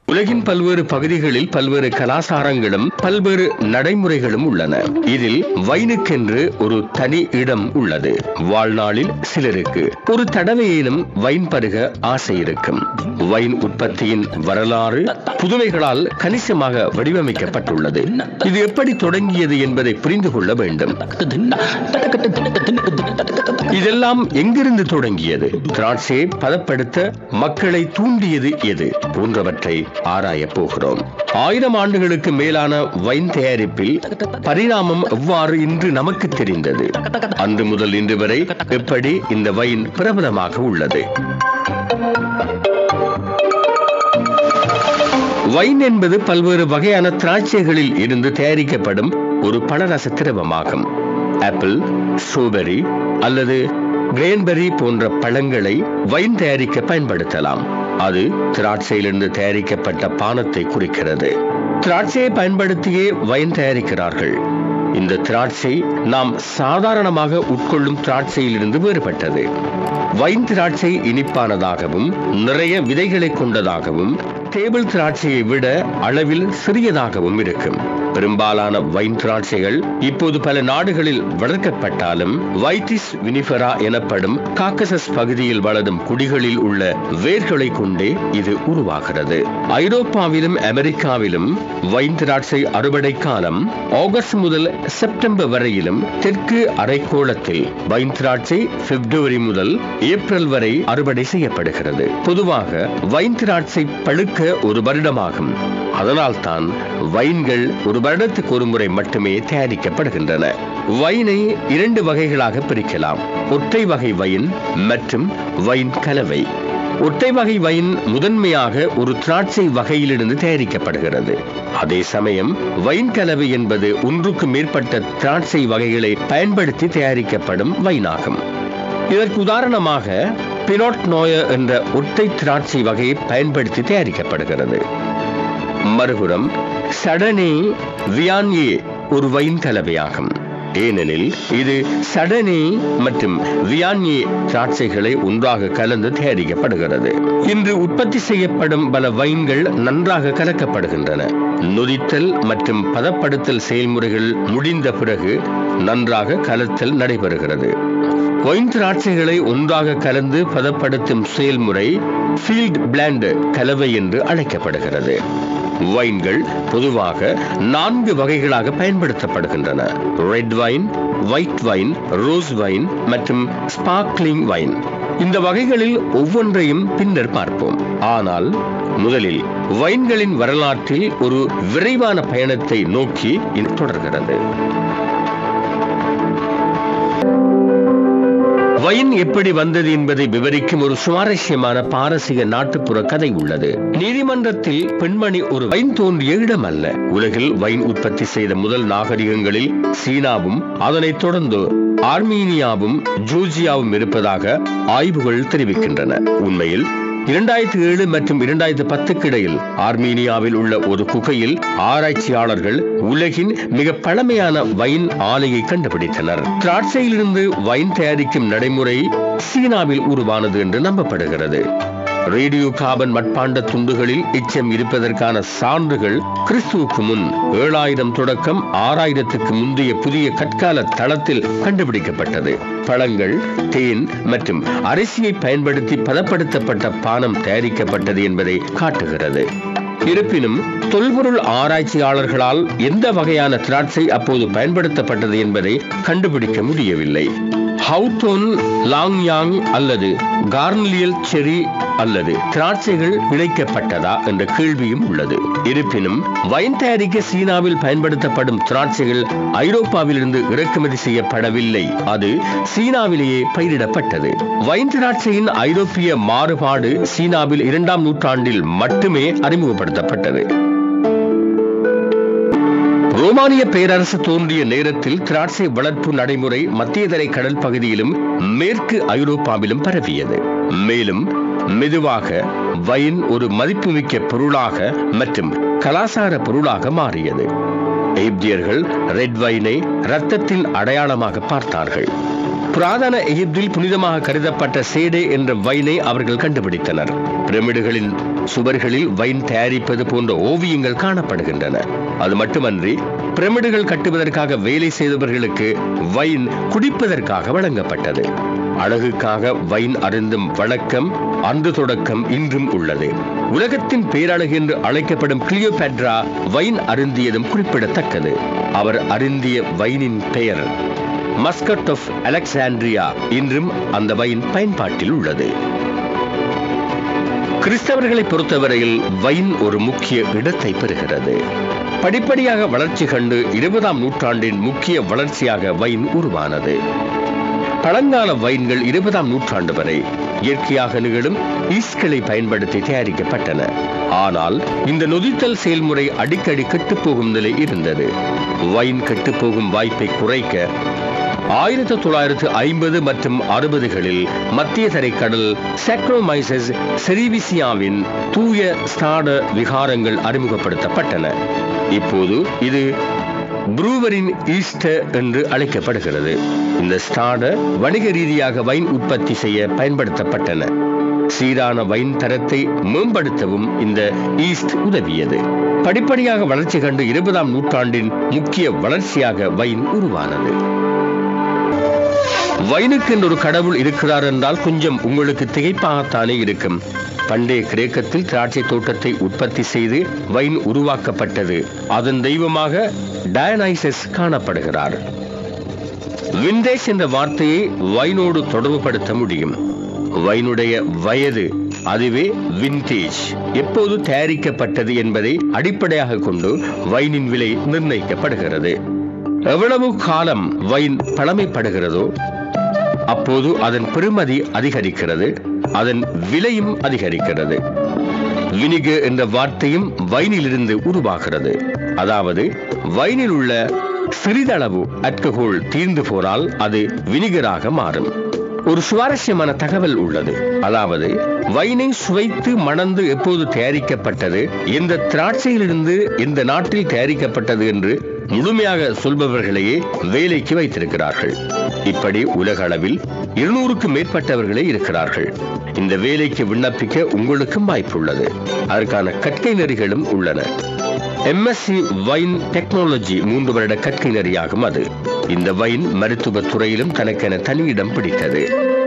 உலகின் பல்வேறு பகுதிகளில் பல்வேறு கலாசாரங்களும் பல்வேறு நடைமுறைகளும் உள்ளன இதில் வைனுக்கென்று ஒரு தனி இடம் உள்ளது வாழ்நாளில் சிலருக்கு ஒரு தடவையேனும் வைன் பருக ஆசை இருக்கும் வைன் உற்பத்தியின் வரலாறு புதுமைகளால் கணிசமாக வடிவமைக்கப்பட்டுள்ளது இது எப்படி தொடங்கியது என்பதை புரிந்து கொள்ள வேண்டும் இதெல்லாம் எங்கிருந்து தொடங்கியது திராட்சையை பதப்படுத்த மக்களை தூண்டியது எது போன்றவற்றை ஆராயப் போகிறோம் ஆயிரம் ஆண்டுகளுக்கு மேலான வைன் தயாரிப்பில் பரிணாமம் எவ்வாறு இன்று நமக்கு தெரிந்தது அன்று முதல் இன்று வரை எப்படி இந்த வைன் பிரபலமாக உள்ளது வைன் என்பது பல்வேறு வகையான திராட்சைகளில் இருந்து தயாரிக்கப்படும் ஒரு பழரச திரவமாகும் ஆப்பிள் ஸ்ட்ராபெரி அல்லது கிரேன்பெரி போன்ற பழங்களை வைன் தயாரிக்க பயன்படுத்தலாம் அது திராட்சையிலிருந்து தயாரிக்கப்பட்ட பானத்தை குறிக்கிறது திராட்சையை பயன்படுத்தியே வைன் தயாரிக்கிறார்கள் இந்த திராட்சை நாம் சாதாரணமாக உட்கொள்ளும் திராட்சையிலிருந்து வேறுபட்டது வைன் திராட்சை இனிப்பானதாகவும் நிறைய விதைகளை கொண்டதாகவும் டேபிள் திராட்சையை விட அளவில் சிறியதாகவும் இருக்கும் பெரும்பாலான வைன் திராட்சைகள் இப்போது பல நாடுகளில் வளர்க்கப்பட்டாலும் வைட்டிஸ் வினிஃபரா எனப்படும் காக்கசஸ் பகுதியில் வளரும் குடிகளில் உள்ள வேர்களை கொண்டே இது உருவாகிறது ஐரோப்பாவிலும் அமெரிக்காவிலும் வைன் திராட்சை அறுவடை காலம் ஆகஸ்ட் முதல் செப்டம்பர் வரையிலும் தெற்கு அரைக்கோளத்தில் வைன் திராட்சை பிப்ரவரி முதல் ஏப்ரல் வரை அறுவடை செய்யப்படுகிறது பொதுவாக வைன் திராட்சை பழுக்க ஒரு வருடமாகும் அதனால்தான் வைன்கள் ஒரு வருடத்துக்கு ஒரு முறை மட்டுமே தயாரிக்கப்படுகின்றன வைனை இரண்டு வகைகளாக பிரிக்கலாம் ஒற்றை வகை வைன் மற்றும் வைன் கலவை ஒற்றை வகை வைன் முதன்மையாக ஒரு திராட்சை வகையிலிருந்து தயாரிக்கப்படுகிறது அதே சமயம் வைன் கலவை என்பது ஒன்றுக்கு மேற்பட்ட திராட்சை வகைகளை பயன்படுத்தி தயாரிக்கப்படும் வைனாகும் இதற்கு உதாரணமாக பினோட் நோய என்ற ஒற்றை திராட்சை வகையை பயன்படுத்தி தயாரிக்கப்படுகிறது மறுபுறம் சடனே வியான்யே ஒரு வைன் கலவையாகும் ஏனெனில் இது சடனே மற்றும் வியான்யே திராட்சைகளை ஒன்றாக கலந்து தயாரிக்கப்படுகிறது இன்று உற்பத்தி செய்யப்படும் பல வைன்கள் நன்றாக கலக்கப்படுகின்றன நொதித்தல் மற்றும் பதப்படுத்தல் செயல்முறைகள் முடிந்த பிறகு நன்றாக கலத்தல் நடைபெறுகிறது ஒயின் திராட்சைகளை ஒன்றாக கலந்து பதப்படுத்தும் செயல்முறை ஃபீல்ட் பிளாண்ட் கலவை என்று அழைக்கப்படுகிறது வைன்கள் பொதுவாக நான்கு வகைகளாக பயன்படுத்தப்படுகின்றன red wine white wine rose wine மற்றும் ஸ்பார்க்லிங் வைன் இந்த வகைகளில் ஒவ்வொன்றையும் பின்னர் பார்ப்போம் ஆனால் முதலில் வைன்களின் வரலாற்றில் ஒரு விரைவான பயணத்தை நோக்கி இது தொடர்கிறது வைன் எப்படி வந்தது என்பதை விவரிக்கும் ஒரு சுவாரஸ்யமான பாரசீக நாட்டுப்புற கதை உள்ளது நீதிமன்றத்தில் பெண்மணி ஒரு வைன் தோன்றிய இடம் அல்ல உலகில் வைன் உற்பத்தி செய்த முதல் நாகரிகங்களில் சீனாவும் அதனைத் தொடர்ந்து ஆர்மீனியாவும் ஜூர்ஜியாவும் இருப்பதாக ஆய்வுகள் தெரிவிக்கின்றன உண்மையில் இரண்டாயிரத்தி ஏழு மற்றும் இரண்டாயிரத்தி பத்துக்கு இடையில் ஆர்மீனியாவில் உள்ள ஒரு குகையில் ஆராய்ச்சியாளர்கள் உலகின் மிக பழமையான வைன் ஆலையை கண்டுபிடித்தனர் திராட்சையிலிருந்து வைன் தயாரிக்கும் நடைமுறை சீனாவில் உருவானது என்று நம்பப்படுகிறது ரேடியோ கார்பன் மட்பாண்ட துண்டுகளில் எச்சம் இருப்பதற்கான சான்றுகள் கிறிஸ்துவுக்கு முன் ஏழாயிரம் தொடக்கம் ஆறாயிரத்துக்கு முந்தைய புதிய கற்கால தளத்தில் கண்டுபிடிக்கப்பட்டது பழங்கள் தேன் மற்றும் அரிசியை பயன்படுத்தி பதப்படுத்தப்பட்ட பானம் தயாரிக்கப்பட்டது என்பதை காட்டுகிறது இருப்பினும் தொல்பொருள் ஆராய்ச்சியாளர்களால் எந்த வகையான திராட்சை அப்போது பயன்படுத்தப்பட்டது என்பதை கண்டுபிடிக்க முடியவில்லை ஹவுத்தோன் லாங்யாங் அல்லது கார்னிலியல் செரி அல்லது திராட்சைகள் விளைக்கப்பட்டதா என்ற கேள்வியும் உள்ளது இருப்பினும் வைன் தயாரிக்க சீனாவில் பயன்படுத்தப்படும் திராட்சைகள் ஐரோப்பாவிலிருந்து இறக்குமதி செய்யப்படவில்லை அது சீனாவிலேயே பயிரிடப்பட்டது வைன் திராட்சையின் ஐரோப்பிய மாறுபாடு சீனாவில் இரண்டாம் நூற்றாண்டில் மட்டுமே அறிமுகப்படுத்தப்பட்டது ரோமானிய பேரரசு தோன்றிய நேரத்தில் திராட்சை வளர்ப்பு நடைமுறை மத்தியதரை கடல் பகுதியிலும் மேற்கு ஐரோப்பாவிலும் பரவியது மேலும் மெதுவாக வைன் ஒரு மதிப்புமிக்க பொருளாக மற்றும் கலாசார பொருளாக மாறியது எய்ப்தியர்கள் ரெட் வைனை ரத்தத்தின் அடையாளமாக பார்த்தார்கள் புராதன எகிப்தில் புனிதமாக கருதப்பட்ட சேடே என்ற வைனை அவர்கள் கண்டுபிடித்தனர் பிரமிடுகளின் சுவர்களில் வைன் தயாரிப்பது போன்ற ஓவியங்கள் காணப்படுகின்றன அது மட்டுமன்றி பிரமிடுகள் கட்டுவதற்காக வேலை செய்தவர்களுக்கு வைன் குடிப்பதற்காக வழங்கப்பட்டது அழகுக்காக வைன் அருந்தும் வழக்கம் அன்று தொடக்கம் இன்றும் உள்ளது உலகத்தின் பேரழகு என்று அழைக்கப்படும் கிளியோபேட்ரா வைன் அருந்தியதும் குறிப்பிடத்தக்கது அவர் அருந்திய வைனின் பெயர் மஸ்கட் ஆஃப் அலெக்சாண்ட்ரியா இன்றும் அந்த வைன் பயன்பாட்டில் உள்ளது கிறிஸ்தவர்களை பொறுத்தவரையில் வைன் ஒரு முக்கிய இடத்தை பெறுகிறது படிப்படியாக வளர்ச்சி கண்டு இருபதாம் நூற்றாண்டின் முக்கிய வளர்ச்சியாக வைன் உருவானது பழங்கால வைன்கள் இருபதாம் நூற்றாண்டு வரை இயற்கையாக நிகழும் ஈஸ்ட்களை பயன்படுத்தி தயாரிக்கப்பட்டன ஆனால் இந்த நொதித்தல் செயல்முறை அடிக்கடி கெட்டுப்போகும் நிலை இருந்தது வைன் கெட்டுப்போகும் வாய்ப்பை குறைக்க ஆயிரத்தி தொள்ளாயிரத்து ஐம்பது மற்றும் அறுபதுகளில் மத்திய தரைக்கடல் சாக்ரோமைசஸ் செரிவிசியாவின் தூய ஸ்தாட விகாரங்கள் அறிமுகப்படுத்தப்பட்டன இப்போது இது ப்ரூவரின் ஈஸ்டர் என்று அழைக்கப்படுகிறது இந்த ஸ்டாட வணிக ரீதியாக வைன் உற்பத்தி செய்ய பயன்படுத்தப்பட்டன சீரான வைன் தரத்தை மேம்படுத்தவும் இந்த ஈஸ்ட் உதவியது படிப்படியாக வளர்ச்சி கண்டு இருபதாம் நூற்றாண்டின் முக்கிய வளர்ச்சியாக வைன் உருவானது வைனுக்கு ஒரு கடவுள் இருக்கிறார் என்றால் கொஞ்சம் உங்களுக்கு திகைப்பாகத்தானே இருக்கும் பண்டைய கிரேக்கத்தில் திராட்சை தோட்டத்தை உற்பத்தி செய்து வைன் உருவாக்கப்பட்டது அதன் தெய்வமாக டயனைசஸ் காணப்படுகிறார் விண்டேஜ் என்ற வார்த்தையை வைனோடு தொடர்புபடுத்த முடியும் வைனுடைய வயது அதுவே விண்டேஜ் எப்போது தயாரிக்கப்பட்டது என்பதை அடிப்படையாக கொண்டு வைனின் விலை நிர்ணயிக்கப்படுகிறது எவ்வளவு காலம் வைன் பழமைப்படுகிறதோ அப்போது அதன் பெறுமதி அதிகரிக்கிறது அதன் விலையும் அதிகரிக்கிறது வினிகு என்ற வார்த்தையும் வைனிலிருந்து உருவாகிறது அதாவது வைனில் உள்ள சிறிதளவு அல்கஹோல் தீர்ந்து போனால் அது வினிகராக மாறும் ஒரு சுவாரஸ்யமான தகவல் உள்ளது அதாவது வைனை சுவைத்து மணந்து எப்போது தயாரிக்கப்பட்டது எந்த திராட்சையிலிருந்து எந்த நாட்டில் தயாரிக்கப்பட்டது என்று முழுமையாக சொல்பவர்களையே வேலைக்கு வைத்திருக்கிறார்கள் இப்படி உலக அளவில் இருநூறுக்கும் மேற்பட்டவர்களே இருக்கிறார்கள் இந்த வேலைக்கு விண்ணப்பிக்க உங்களுக்கும் வாய்ப்புள்ளது அதற்கான கற்கை நெறிகளும் உள்ளன எம்எஸ்சி வைன் டெக்னாலஜி மூன்று வருட கற்கை நெறியாகும் அது இந்த வைன் மருத்துவ துறையிலும் தனக்கென தனியிடம் பிடித்தது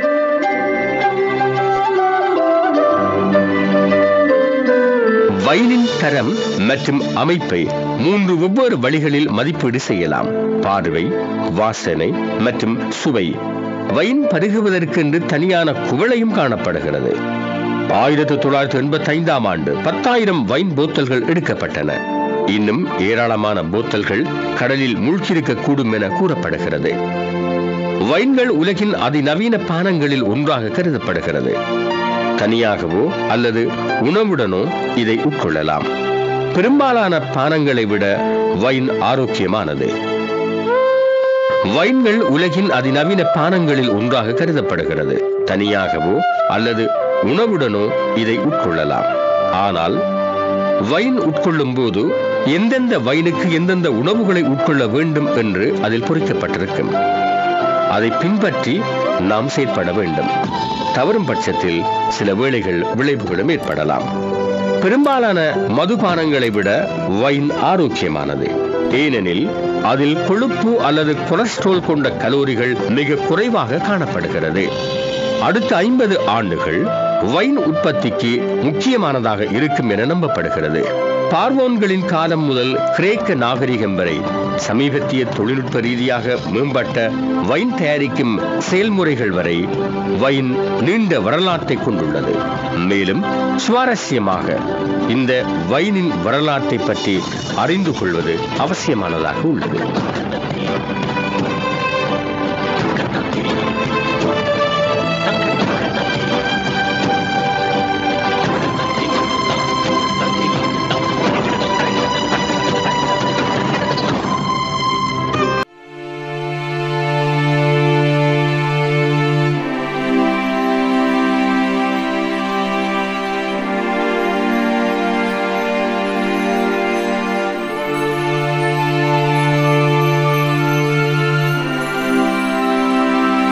வைனின் தரம் மற்றும் அமைப்பை மூன்று வெவ்வேறு வழிகளில் மதிப்பீடு செய்யலாம் பார்வை வாசனை மற்றும் சுவை வைன் பருகுவதற்கென்று தனியான குவளையும் காணப்படுகிறது ஆயிரத்தி தொள்ளாயிரத்தி எண்பத்தி ஐந்தாம் ஆண்டு பத்தாயிரம் வைன் போத்தல்கள் எடுக்கப்பட்டன இன்னும் ஏராளமான போத்தல்கள் கடலில் மூழ்கியிருக்க கூடும் என கூறப்படுகிறது வைன்கள் உலகின் அதிநவீன பானங்களில் ஒன்றாக கருதப்படுகிறது தனியாகவோ அல்லது உணவுடனோ இதை உட்கொள்ளலாம் பெரும்பாலான பானங்களை விட வைன் ஆரோக்கியமானது வைன்கள் உலகின் அதிநவீன பானங்களில் ஒன்றாக கருதப்படுகிறது தனியாகவோ அல்லது உணவுடனோ இதை உட்கொள்ளலாம் ஆனால் வைன் உட்கொள்ளும் போது எந்தெந்த வைனுக்கு எந்தெந்த உணவுகளை உட்கொள்ள வேண்டும் என்று அதில் பொறிக்கப்பட்டிருக்கும் அதை பின்பற்றி நாம் செயற்பட வேண்டும் தவறும் பட்சத்தில் சில வேளைகள் விளைவுகளும் ஏற்படலாம் பெரும்பாலான மதுபானங்களை விட வைன் ஆரோக்கியமானது ஏனெனில் அதில் கொழுப்பு அல்லது கொலஸ்ட்ரால் கொண்ட கலோரிகள் மிக குறைவாக காணப்படுகிறது அடுத்த ஐம்பது ஆண்டுகள் வைன் உற்பத்திக்கு முக்கியமானதாக இருக்கும் என நம்பப்படுகிறது பார்வோன்களின் காலம் முதல் கிரேக்க நாகரிகம் வரை சமீபத்திய தொழில்நுட்ப ரீதியாக மேம்பட்ட வைன் தயாரிக்கும் செயல்முறைகள் வரை வைன் நீண்ட வரலாற்றை கொண்டுள்ளது மேலும் சுவாரஸ்யமாக இந்த வைனின் வரலாற்றை பற்றி அறிந்து கொள்வது அவசியமானதாக உள்ளது